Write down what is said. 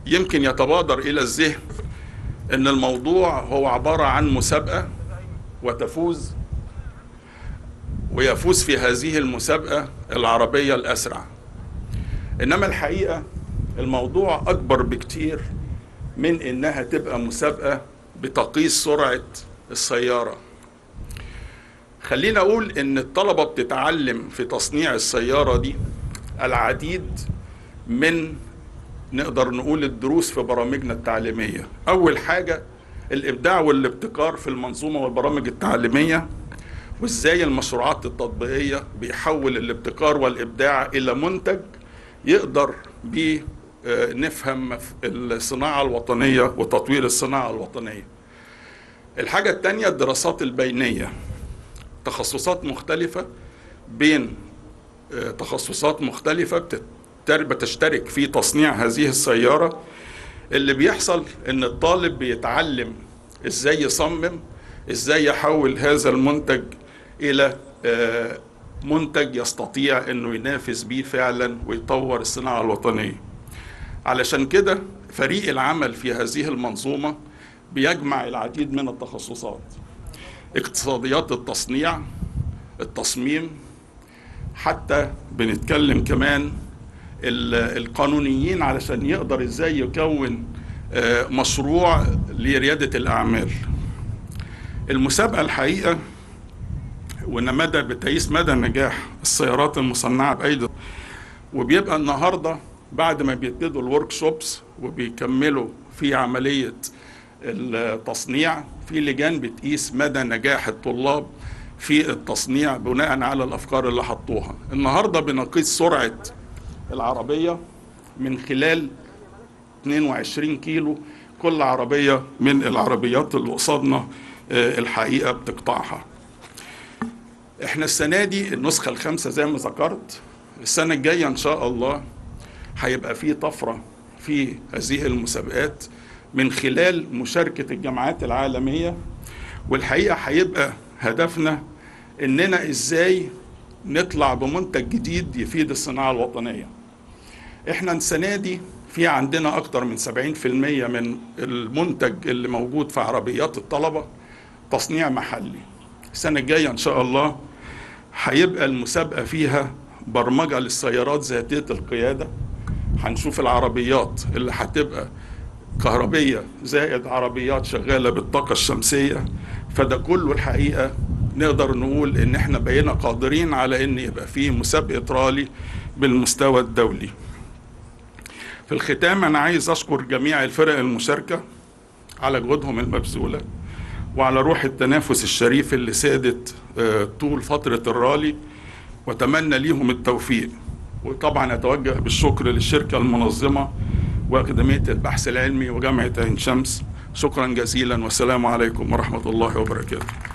يمكن يتبادر الى الذهن ان الموضوع هو عباره عن مسابقه وتفوز ويفوز في هذه المسابقه العربيه الاسرع انما الحقيقه الموضوع اكبر بكتير من انها تبقى مسابقه بتقيس سرعه السياره خلينا اقول ان الطلبه بتتعلم في تصنيع السياره دي العديد من نقدر نقول الدروس في برامجنا التعليميه اول حاجه الابداع والابتكار في المنظومه والبرامج التعليميه وازاي المشروعات التطبيقيه بيحول الابتكار والابداع الى منتج يقدر بيه نفهم الصناعه الوطنيه وتطوير الصناعه الوطنيه الحاجه الثانيه الدراسات البينيه تخصصات مختلفه بين تخصصات مختلفه بتشترك في تصنيع هذه السياره اللي بيحصل ان الطالب بيتعلم ازاي يصمم ازاي يحول هذا المنتج الى منتج يستطيع انه ينافس بيه فعلا ويطور الصناعه الوطنيه علشان كده فريق العمل في هذه المنظومه بيجمع العديد من التخصصات اقتصاديات التصنيع التصميم حتى بنتكلم كمان القانونيين علشان يقدر ازاي يكون مشروع لرياده الاعمال المسابقه الحقيقه وان مدى بتقيس مدى نجاح السيارات المصنعه بايدي وبيبقى النهارده بعد ما بيبتدوا الورك شوبس وبيكملوا في عمليه التصنيع في لجان بتقيس مدى نجاح الطلاب في التصنيع بناء على الافكار اللي حطوها النهارده بنقيس سرعه العربيه من خلال 22 كيلو كل عربيه من العربيات اللي قصادنا الحقيقه بتقطعها احنا السنه دي النسخه الخامسه زي ما ذكرت السنه الجايه ان شاء الله هيبقى في طفره في هذه المسابقات من خلال مشاركه الجامعات العالميه والحقيقه هيبقى هدفنا اننا ازاي نطلع بمنتج جديد يفيد الصناعه الوطنيه احنا السنه دي في عندنا اكتر من 70% من المنتج اللي موجود في عربيات الطلبه تصنيع محلي السنه الجايه ان شاء الله هيبقى المسابقه فيها برمجه للسيارات ذاتيه القياده هنشوف العربيات اللي هتبقى كهربيه زائد عربيات شغاله بالطاقه الشمسيه فده كله الحقيقه نقدر نقول ان احنا بقينا قادرين على ان يبقى فيه مسابقه رالي بالمستوى الدولي في الختام انا عايز اشكر جميع الفرق المشاركه على جهودهم المبذوله وعلى روح التنافس الشريف اللي سادت طول فتره الرالي واتمنى ليهم التوفيق وطبعا اتوجه بالشكر للشركه المنظمه واكاديميه البحث العلمي وجامعه عين شمس شكرا جزيلا والسلام عليكم ورحمه الله وبركاته